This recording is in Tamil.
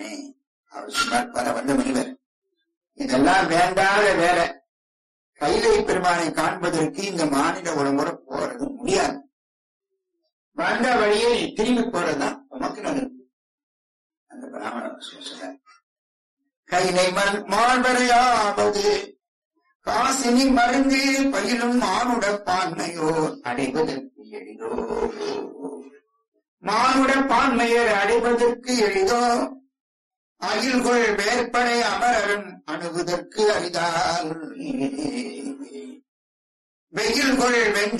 பெருமானே அவர் சொன்னார் பல வந்த முனிவர் இதெல்லாம் வேண்டாத வேலை கைலை பெருமானை காண்பதற்கு இந்த மாநில உடம்போட போறது முடியாது வந்த வழியே திரும்பி போறதுதான் உமக்கு நல்லது அந்த பிராமணர் சொல்றார் கைலை மல் மால்வரையாவது காசினி மருந்து பயிலும் மானுட பான்மையோ அடைவதற்கு எளிதோ மானுட பான்மையர் அடைவதற்கு எளிதோ அயில்கொள் வேற்படை அமரரும் அணுகுதற்கு அரிதால் வெயில்கொள் வெஞ்சு